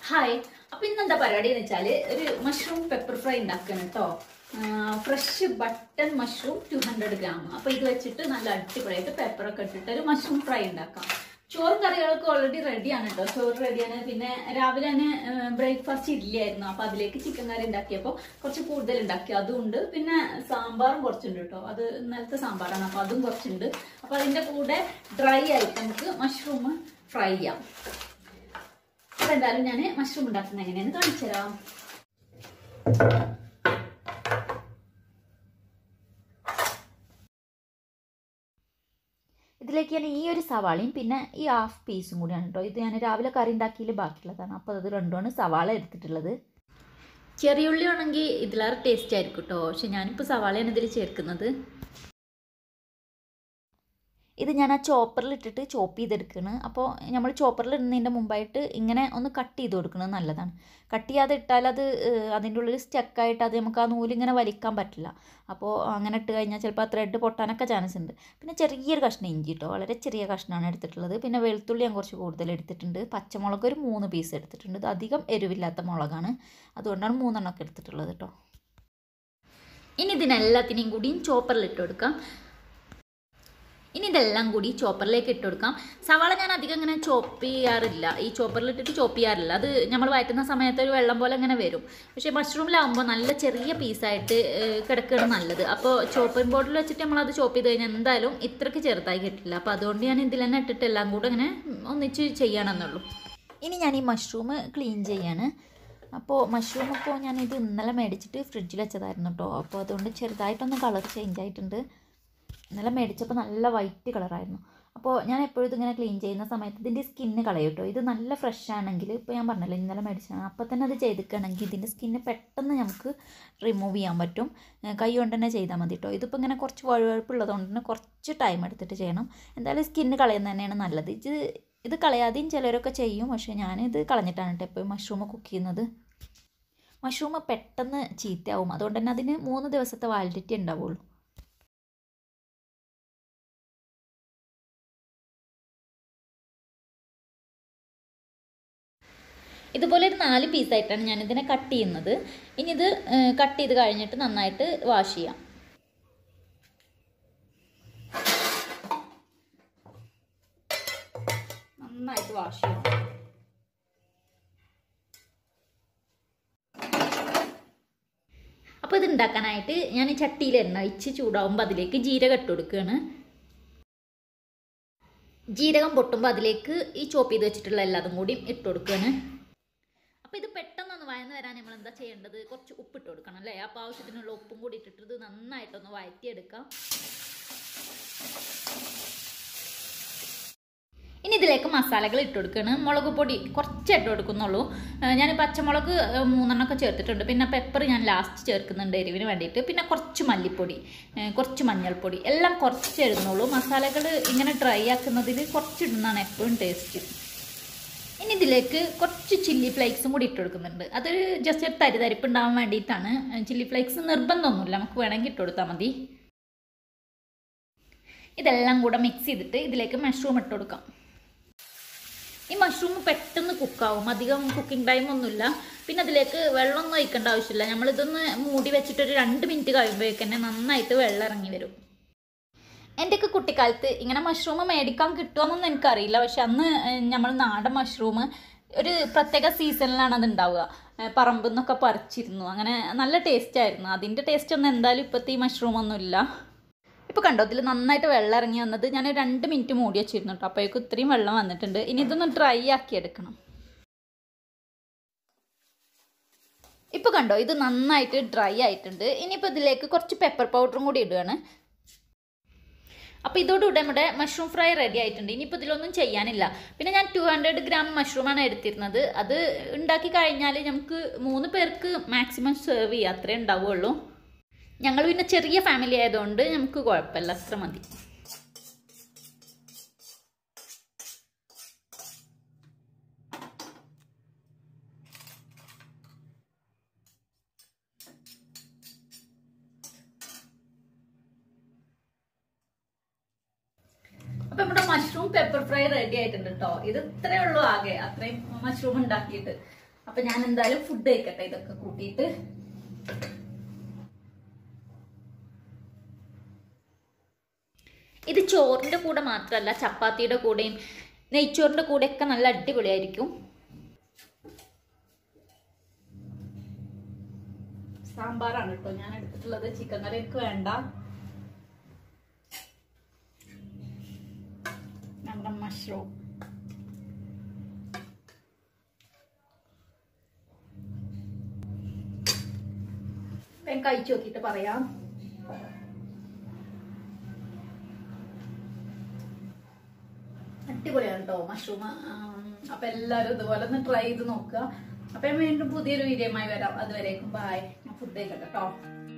hi അപ്പൊ ഇന്നെന്താ പരിപാടി എന്ന് വെച്ചാല് ഒരു മഷ്റൂം പെപ്പർ ഫ്രൈ ഉണ്ടാക്കണം കേട്ടോ fresh button mushroom two hundred gram അപ്പൊ ഇത് വെച്ചിട്ട് നല്ല അടിപൊളിയായിട്ട് പെപ്പർ ഒക്കെ ഇട്ടിട്ട് ഒരു മഷ്റൂം ഫ്രൈ ഉണ്ടാക്കാം ചോറും കറികളൊക്കെ ഓൾറെഡി റെഡിയാണ് കേട്ടോ ചോറ് റെഡിയാണ് പിന്നെ രാവിലെ തന്നെ ബ്രേക്ക്ഫാസ്റ്റ് ഇല്ലായിരുന്നു അപ്പൊ അതിലേക്ക് ചിക്കൻ കറി ഉണ്ടാക്കിയപ്പോൾ കുറച്ച് കൂടുതൽ ഉണ്ടാക്കി അതും ഉണ്ട് പിന്നെ സാമ്പാറും കുറച്ചുണ്ട് കേട്ടോ അത് ഇന്നലത്തെ സാമ്പാറാണ് അപ്പൊ അതും കുറച്ചുണ്ട് അപ്പൊ അതിന്റെ കൂടെ ഡ്രൈ ആയിട്ട് നമുക്ക് മഷ്റൂം ഫ്രൈ ചെയ്യാം അപ്പൊ എന്തായാലും ഞാൻ മഷ്റൂം ഉണ്ടാക്കുന്നത് എങ്ങനെയാന്ന് കാണിച്ചു തരാം ഇതിലേക്ക് ഞാൻ ഈ ഒരു സവാളയും പിന്നെ ഈ ഹാഫ് പീസും കൂടിയാണ് കേട്ടോ ഇത് ഞാൻ രാവിലെ കറി ഉണ്ടാക്കിയതിൽ ബാക്കിയുള്ളതാണ് അപ്പോൾ അത് രണ്ടുമാണ് സവാള എടുത്തിട്ടുള്ളത് ചെറിയ ഉള്ളി ആണെങ്കിൽ ഇതിലേറെ ടേസ്റ്റ് ആയിരിക്കും കേട്ടോ പക്ഷെ ഞാനിപ്പോൾ സവാളയാണ് ഇതിൽ ചേർക്കുന്നത് ഇത് ഞാൻ ആ ചോപ്പറിൽ ഇട്ടിട്ട് ചോപ്പ് ചെയ്തെടുക്കുകയാണ് അപ്പോൾ നമ്മൾ ചോപ്പറിൽ ഇടുന്നതിൻ്റെ മുമ്പായിട്ട് ഇങ്ങനെ ഒന്ന് കട്ട് ചെയ്ത് കൊടുക്കുന്നത് നല്ലതാണ് കട്ട് ചെയ്യാതെ ഇട്ടാൽ അത് ഏഹ്, അതിൻ്റെ ഉള്ളിൽ സ്റ്റക്കായിട്ട് അത് നമുക്ക് ആ നൂലിങ്ങനെ വലിക്കാൻ പറ്റില്ല അപ്പോൾ അങ്ങനെ ഇട്ട് കഴിഞ്ഞാൽ ചിലപ്പോൾ ആ ത്രെഡ് പൊട്ടാനൊക്കെ ചാൻസ് ഉണ്ട് പിന്നെ ചെറിയൊരു കഷ്ണം ഇഞ്ചി കേട്ടോ വളരെ ചെറിയ കഷ്ണമാണ് എടുത്തിട്ടുള്ളത് പിന്നെ വെളുത്തുള്ളി ഞാൻ കുറച്ച് കൂടുതൽ എടുത്തിട്ടുണ്ട് പച്ചമുളക് ഒരു മൂന്ന് പീസ് എടുത്തിട്ടുണ്ട് ഇത് അധികം എരിവില്ലാത്ത മുളകാണ് അതുകൊണ്ടാണ് മൂന്നെണ്ണമൊക്കെ എടുത്തിട്ടുള്ളത് കേട്ടോ ഇനി ഇതിനെല്ലാത്തിനെയും കൂടിയും ചോപ്പറിൽ ഇട്ട് കൊടുക്കാം ഇനി ഇതെല്ലാം കൂടി ചോപ്പറിലേക്ക് ഇട്ട് കൊടുക്കാം സവാള ഞാൻ അധികം അങ്ങനെ ചോപ്പ് ചെയ്യാറില്ല ഈ ചോപ്പറിൽ ഇട്ടിട്ട് ചോപ്പ് ചെയ്യാറില്ല അത് നമ്മൾ വയറ്റുന്ന സമയത്ത് ഒരു വെള്ളം പോലെ അങ്ങനെ വരും പക്ഷേ മഷ്റൂമിലാവുമ്പോൾ നല്ല ചെറിയ പീസായിട്ട് കിടക്കുകയാണ് നല്ലത് അപ്പോൾ ചോപ്പിംഗ് ബോർഡിൽ വെച്ചിട്ട് നമ്മളത് ചോപ്പ് ചെയ്ത് കഴിഞ്ഞാൽ എന്തായാലും ഇത്രയ്ക്ക് ചെറുതായി കിട്ടില്ല അപ്പോൾ അതുകൊണ്ട് ഞാൻ ഇതിൽ തന്നെ ഇട്ടിട്ട് എല്ലാം കൂടെ ഇങ്ങനെ ഒന്നിച്ച് ചെയ്യണമെന്നുള്ളൂ ഇനി ഞാൻ ഈ മഷ്റൂം ക്ലീൻ ചെയ്യാണ് അപ്പോൾ മഷ്റൂം ഇപ്പോൾ ഞാൻ ഇത് ഇന്നലെ മേടിച്ചിട്ട് ഫ്രിഡ്ജിൽ വെച്ചതായിരുന്നു കേട്ടോ അപ്പോൾ അതുകൊണ്ട് ചെറുതായിട്ടൊന്ന് കളർ ചേഞ്ച് ആയിട്ടുണ്ട് ഇന്നലെ മേടിച്ചപ്പോൾ നല്ല വൈറ്റ് കളറായിരുന്നു അപ്പോൾ ഞാൻ എപ്പോഴും ഇതിങ്ങനെ ക്ലീൻ ചെയ്യുന്ന സമയത്ത് ഇതിൻ്റെ സ്കിന്ന് കളയും കേട്ടോ ഇത് നല്ല ഫ്രഷ് ആണെങ്കിൽ ഇപ്പോൾ ഞാൻ പറഞ്ഞല്ലോ ഇന്നലെ മേടിച്ചതാണ് അപ്പോൾ തന്നെ അത് ചെയ്തിക്കുകയാണെങ്കിൽ ഇതിൻ്റെ സ്കിന്ന് പെട്ടെന്ന് നമുക്ക് റിമൂവ് ചെയ്യാൻ പറ്റും ഏഹ് കൈ കൊണ്ട് തന്നെ ചെയ്താൽ മതി കേട്ടോ ഇതിപ്പോൾ ഇങ്ങനെ കുറച്ച് വഴുവഴുപ്പുള്ളത് തന്നെ കുറച്ച് ടൈം എടുത്തിട്ട് ചെയ്യണം എന്തായാലും സ്കിന്ന് കളയുന്നത് തന്നെയാണ് നല്ലത് ഇത് ഇത് കളയാതെയും ചിലരൊക്കെ ചെയ്യും പക്ഷേ ഞാനിത് കളഞ്ഞിട്ടാണ് കേട്ടോ എപ്പോഴും മഷ്റൂം കുക്ക് ചെയ്യുന്നത് മഷ്റൂം പെട്ടെന്ന് ചീത്തയാവും അതുകൊണ്ട് തന്നെ അതിന് മൂന്ന് ദിവസത്തെ വാലിഡിറ്റി ഉണ്ടാവുള്ളൂ ഇതുപോലെ ഒരു നാല് പീസായിട്ടാണ് ഞാൻ ഇതിനെ കട്ട് ചെയ്യുന്നത് ഇനി ഇത് കട്ട് ചെയ്ത് കഴിഞ്ഞിട്ട് നന്നായിട്ട് വാഷ് ചെയ്യാം നന്നായിട്ട് വാഷ് ചെയ്യാം അപ്പോൾ ഇത് ഉണ്ടാക്കാനായിട്ട് ഞാൻ ഈ ചട്ടിയിൽ എണ്ണ ഒഴിച്ച് ചൂടാവുമ്പോൾ അതിലേക്ക് ജീരകം ഇട്ട് കൊടുക്കുകയാണ് ജീരകം പൊട്ടുമ്പോൾ അതിലേക്ക് ഈ ചോപ്പ് ചെയ്ത് വെച്ചിട്ടുള്ള എല്ലാതും കൂടി ഇട്ട് കൊടുക്കുകയാണ് അപ്പോൾ ഇത് പെട്ടെന്നൊന്ന് വയന്ന് വരാൻ നമ്മൾ എന്താ ചെയ്യേണ്ടത് കുറച്ച് ഉപ്പിട്ട് കൊടുക്കണം അല്ലേ അപ്പോൾ ആവശ്യത്തിനുള്ള ഉപ്പും കൂടി ഇട്ടിട്ട് ഇത് നന്നായിട്ടൊന്ന് വഴറ്റിയെടുക്കാം ഇനി ഇതിലേക്ക് മസാലകൾ ഇട്ട് കൊടുക്കുകയാണ് മുളക് പൊടി കുറച്ച് ഇട്ട് കൊടുക്കുന്നുള്ളൂ ഏഹ് ഞാൻ പച്ചമുളക് ഏഹ് മൂന്നെണ്ണമൊക്കെ ചേർത്തിട്ടുണ്ട് പിന്നെ പെപ്പർ ഞാൻ ലാസ്റ്റ് ചേർക്കുന്നുണ്ട് എരിവിന് വേണ്ടിയിട്ട് പിന്നെ കുറച്ച് മല്ലിപ്പൊടി ഏഹ് കുറച്ച് മഞ്ഞൾപ്പൊടി എല്ലാം കുറച്ച് ഇടുന്നുള്ളൂ മസാലകൾ ഇങ്ങനെ ഡ്രൈ ആക്കുന്നതിൽ കുറച്ച് ഇടുന്നതാണ് എപ്പോഴും ടേസ്റ്റ് ഇനി ഇതിലേക്ക് കുറച്ച് ചില്ലി ഫ്ലേക്സും കൂടി ഇട്ട് കൊടുക്കുന്നുണ്ട് അതൊരു ജസ്റ്റ് ഒരു തരി തരിപ്പ് ഉണ്ടാവാൻ വേണ്ടിയിട്ടാണ് ചില്ലി ഫ്ലേക്സ് നിർബന്ധമൊന്നുമില്ല നമുക്ക് വേണമെങ്കിൽ ഇട്ട് കൊടുത്താൽ മതി ഇതെല്ലാം കൂടെ മിക്സ് ചെയ്തിട്ട് ഇതിലേക്ക് മഷ്റൂം ഇട്ട് കൊടുക്കാം ഈ മഷ്റൂം പെട്ടെന്ന് കുക്കാവും അധികം കുക്കിംഗ് ടൈം ഒന്നുമില്ല പിന്നെ അതിലേക്ക് വെള്ളമൊന്നും ഒഴിക്കേണ്ട ആവശ്യമില്ല നമ്മളിതൊന്ന് മൂടി വെച്ചിട്ട് ഒരു രണ്ട് മിനിറ്റ് കഴിയുമ്പോഴേക്ക് തന്നെ നന്നായിട്ട് വെള്ളം ഇറങ്ങി വരും എൻ്റെയൊക്കെ കുട്ടിക്കാലത്ത് ഇങ്ങനെ മഷ്റൂം മേടിക്കാൻ കിട്ടുമോയെന്നൊന്നും എനിക്കറിയില്ല പക്ഷെ അന്ന് നമ്മൾ നാടൻ മഷ്റൂം ഒരു പ്രത്യേക സീസണിലാണ് അത് ഉണ്ടാവുക ഏഹ് പറമ്പിൽ നിന്നൊക്കെ പറിച്ചിരുന്നു അങ്ങനെ നല്ല ടേസ്റ്റ് ആയിരുന്നു അതിൻ്റെ ടേസ്റ്റ് ഒന്നും എന്തായാലും ഇപ്പോഴത്തെ ഈ മഷ്റൂം ഒന്നും ഇല്ല ഇപ്പോൾ കണ്ടോ ഇതിൽ നന്നായിട്ട് വെള്ളം ഇറങ്ങി വന്നത് ഞാൻ രണ്ട് മിനിറ്റ് മൂടി വെച്ചിരുന്നു കേട്ടോ അപ്പോഴേക്കും ഇത്രയും വെള്ളം വന്നിട്ടുണ്ട് ഇനി ഇതൊന്ന് ഡ്രൈ ആക്കി എടുക്കണം ഇപ്പോൾ കണ്ടോ ഇത് നന്നായിട്ട് ഡ്രൈ ആയിട്ടുണ്ട് ഇനിയിപ്പോൾ ഇതിലേക്ക് കുറച്ച് പെപ്പർ പൗഡറും കൂടി ഇടുകയാണ് അപ്പോൾ ഇതോടുകൂടെ നമ്മുടെ മഷ്റൂം ഫ്രൈ റെഡി ആയിട്ടുണ്ട് ഇനിയിപ്പോൾ ഇതിലൊന്നും ചെയ്യാനില്ല പിന്നെ ഞാൻ ടു ഹൺഡ്രഡ് ഗ്രാം മഷ്റൂമാണ് എടുത്തിരുന്നത് അത് ഉണ്ടാക്കി കഴിഞ്ഞാൽ നമുക്ക് മൂന്ന് പേർക്ക് മാക്സിമം സെർവ് ചെയ്യാം അത്രേ ഉണ്ടാവുള്ളൂ ഞങ്ങൾ പിന്നെ ചെറിയ ഫാമിലി ആയതുകൊണ്ട് നമുക്ക് കുഴപ്പമില്ല അത്ര മതി അപ്പൊ നമ്മുടെ മഷ്റൂം പെപ്പർ ഫ്രൈ റെഡി ആയിട്ടുണ്ട് കേട്ടോ ഇത് ഇത്രേ ഉള്ളൂ ആകെ അത്രയും മഷ്റൂം ഉണ്ടാക്കിയിട്ട് അപ്പൊ ഞാൻ എന്തായാലും ഫുഡ് കഴിക്കട്ടെ ഇതൊക്കെ കൂട്ടിയിട്ട് ഇത് ചോറിന്റെ കൂടെ മാത്രമല്ല ചപ്പാത്തിയുടെ കൂടെയും നെയ്ച്ചോറിന്റെ കൂടെയൊക്കെ നല്ല അടിപൊളിയായിരിക്കും സാമ്പാറാണ് കേട്ടോ ഞാൻ എടുത്തിട്ടുള്ളത് ചിക്കൻ കറി എനിക്ക് വേണ്ട നമ്മുടെ മഷ്റൂം ഞാൻ കഴിച്ചു നോക്കിയിട്ട് പറയാം അടിപൊളിയാണ് കേട്ടോ മഷ്റൂം അപ്പൊ എല്ലാവരും ഇതുപോലെ ഒന്ന് ട്രൈ ചെയ്ത് നോക്കുക അപ്പൊ ഞാൻ വീണ്ടും പുതിയൊരു വീഡിയോയുമായി വരാം അതുവരേക്കും ബായ് ഞാൻ ഫുഡ് കഴിക്കട്ടെ കേട്ടോ